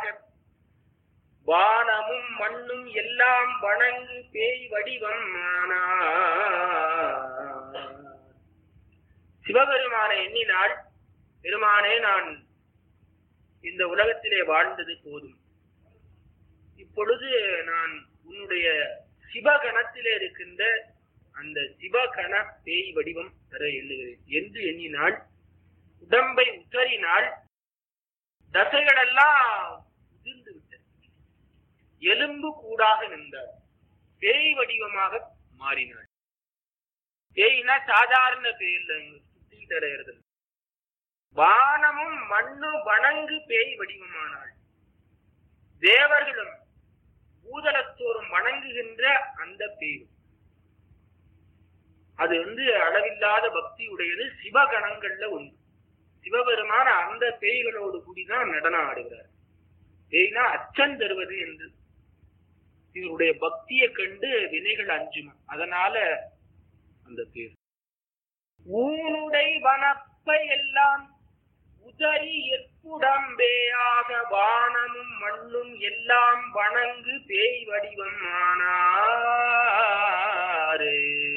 பேயாக வானமும் மண்ணும் எல்லாம் வணங்கு பேய் வடிவம் சிவபெருமானை எண்ணினால் பெருமானே நான் இந்த உலகத்திலே வாழ்ந்தது போதும் இப்பொழுது நான் உன்னுடைய சிவகணத்திலே இருக்கின்ற அந்த சிவகண பேய் வடிவம் தர எண்ணுகிறேன் என்று எண்ணினால் உடம்பை உத்தறினால் தசைகளெல்லாம் உதிர்ந்து விட்டது எலும்பு கூடாக நின்றார் பேய் வடிவமாக மாறினாள் பேய்னா சாதாரண பேய் இல்லை சுத்திட்டு அடையிறது வானமும் மண்ணு வணங்கு பேய் வடிவமானாள் தேவர்களும் பூதலத்தோறும் வணங்குகின்ற அந்த பேய் அது வந்து அளவில்லாத பக்தி உடையது சிவகணங்கள்ல ஒன்று சிவபெருமான அந்த பேய்களோடு கூடிதான் நடனம் ஆடுகிறார் பேய்னா அச்சம் தருவது என்று இவருடைய பக்தியை கண்டு வினைகள் அஞ்சுமா அதனால அந்த பேர் ஊனுடை வனப்பை எல்லாம் உதறி எப்புடம்பேயாக வானமும் மண்ணும் எல்லாம் வணங்கு பேய் வடிவம் ஆனாரே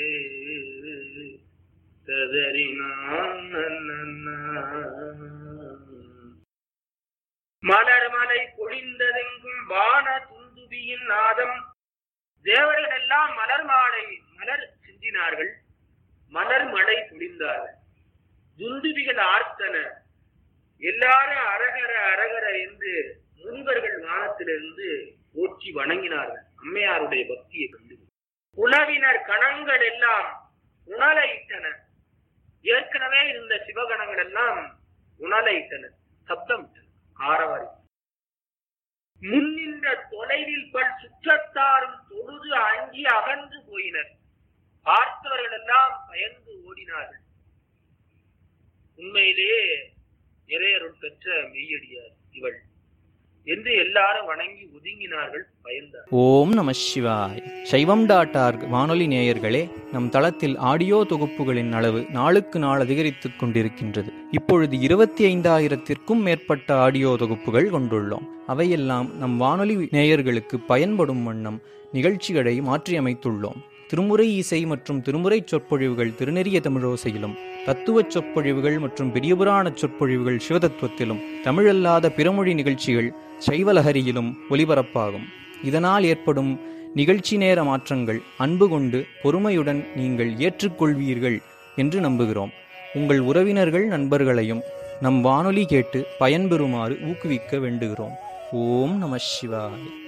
மலர் மலை பொழிந்ததெங்கும் வான துந்துபியின் நாதம் தேவர்கள் எல்லாம் மலர் மாலை மலர் சிந்தினார்கள் மலர் மழை பொழிந்தார்கள் துந்துபிகள் ஆர்த்தன எல்லாரும் அரகர அரகர என்று முனிவர்கள் வானத்திலிருந்து போற்றி வணங்கினார்கள் அம்மையாருடைய பக்தியை கண்டு உணவினர் கணங்கள் எல்லாம் உணலையிட்டன ஏற்கனவே இருந்த சிவகணங்கள் எல்லாம் உணலையிட்டன சப்தம் ஆரவாரி முன்னின்ற தொலைவில் பல் சுற்றத்தாரும் தொழுது அஞ்சி அகன்று போயினர் பார்த்தவர்கள் எல்லாம் பயந்து ஓடினார்கள் உண்மையிலேயே இறையருள் பெற்ற மெய்யடியார் இவள் என்று எல்லாரும் வணங்கி ஒதுங்கினார்கள் பயந்தார் ஓம் நம சிவாய் சைவம் டாட் ஆர்க் வானொலி நேயர்களே நம் தளத்தில் ஆடியோ தொகுப்புகளின் அளவு நாளுக்கு நாள் அதிகரித்துக் கொண்டிருக்கின்றது இப்பொழுது இருபத்தி ஐந்தாயிரத்திற்கும் மேற்பட்ட ஆடியோ தொகுப்புகள் கொண்டுள்ளோம் அவையெல்லாம் நம் வானொலி நேயர்களுக்கு பயன்படும் வண்ணம் நிகழ்ச்சிகளை மாற்றியமைத்துள்ளோம் திருமுறை இசை மற்றும் திருமுறை சொற்பொழிவுகள் திருநெறிய தமிழோசையிலும் தத்துவ சொற்பொழிவுகள் மற்றும் பெரியபுராண சொற்பொழிவுகள் சிவதத்துவத்திலும் தமிழல்லாத பிறமொழி நிகழ்ச்சிகள் சைவலஹரியிலும் ஒலிபரப்பாகும் இதனால் ஏற்படும் நிகழ்ச்சி நேர மாற்றங்கள் அன்பு கொண்டு பொறுமையுடன் நீங்கள் ஏற்றுக்கொள்வீர்கள் என்று நம்புகிறோம் உங்கள் உறவினர்கள் நண்பர்களையும் நம் வானொலி கேட்டு பயன்பெறுமாறு ஊக்குவிக்க வேண்டுகிறோம் ஓம் நம சிவாய்